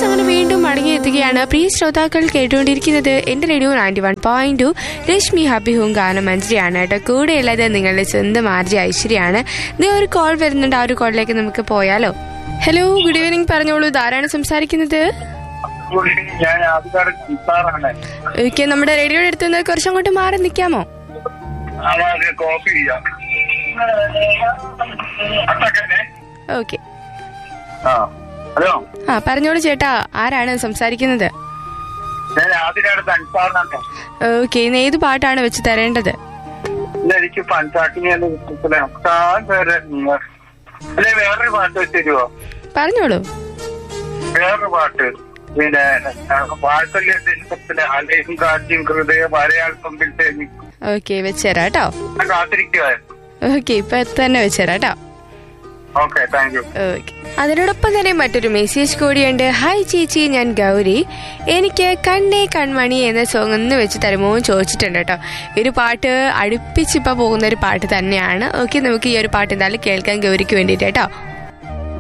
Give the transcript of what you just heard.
yes അങ്ങനെ വീണ്ടും മടങ്ങിയെത്തുകയാണ് പ്രിയ ശ്രോതാക്കൾ കേട്ടുകൊണ്ടിരിക്കുന്നത് എന്റെ radio ninety one point two Rashmi ഹബിഹും ഗാനം മഞ്ജരിയാണ് കേട്ടോ കൂടെയുള്ളത് നിങ്ങളുടെ സ്വന്തം ആർജി ഐശ്വര്യാണ് ഇത് ഒരു കോൾ വരുന്നുണ്ട് ആ ഒരു കോളിലേക്ക് നമുക്ക് പോയാലോ ഹലോ ഗുഡ് ഈവനിങ് പറഞ്ഞോളൂ ഇതാരാണ് സംസാരിക്കുന്നത് ഞാൻ ആദ്യകാലം നിസാറാണ് ഓക്കെ നമ്മുടെ റേഡിയോയുടെ അടുത്ത് നിന്ന് കുറച്ചങ്ങോട്ട് മാറി നിൽക്കാമോ അതായത് കോഫി ചെയ്യാം അട്ടക്കന്നെ ഓക്കെ ആ ഹലോ ആ പറഞ്ഞോളൂ ചേട്ടാ ആരാണ് സംസാരിക്കുന്നത് ഞാൻ ആദ്യകാലത്ത് അൻസാറിനാണ് ഓക്കെ ഇന്ന് ഏത് പാട്ടാണ് വെച്ച് തരേണ്ടത് ഇന്ന് എനിക്ക് പഞ്ചാട്ടിനെ അല്ലെ വേറൊരു പാട്ട് വെച്ചുതരുമോ പറഞ്ഞോളൂ വേറൊരു പാട്ട് പിന്നെ വാത്സല്യത്തിന്റെ അലയും കാറ്റും ഹൃദയ വരയാൾ കൊമ്പിൽ തേങ്ങി ഓക്കെ വെച്ചുതരാം കേട്ടോ ഞാൻ കാത്തിരിക്കുവായിരുന്നു ഓക്കെ ഇപ്പൊ തന്നെ വെച്ചുതരാം കേട്ടോ ഓക്കെ താങ്ക് യു ഓക്കെ അതിനോടൊപ്പം തന്നെ മറ്റൊരു മെസ്സേജ് കൂടിയുണ്ട് ഹായ് ചേച്ചി ഞാൻ ഗൗരി എനിക്ക് കണ്ണേ കൺമണി എന്ന സോങ് ഒന്ന് വെച്ച് തരുമോ എന്ന് ചോദിച്ചിട്ടുണ്ട് കേട്ടോ ഈ ഒരു പാട്ട് അടുപ്പിച്ചിപ്പോൾ പോകുന്ന ഒരു പാട്ട് തന്നെയാണ് ഓക്കെ നമുക്ക് ഈ ഒരു പാട്ട് എന്തായാലും കേൾക്കാൻ ഗൗരിക്ക് വേണ്ടിയിട്ട് കേട്ടോ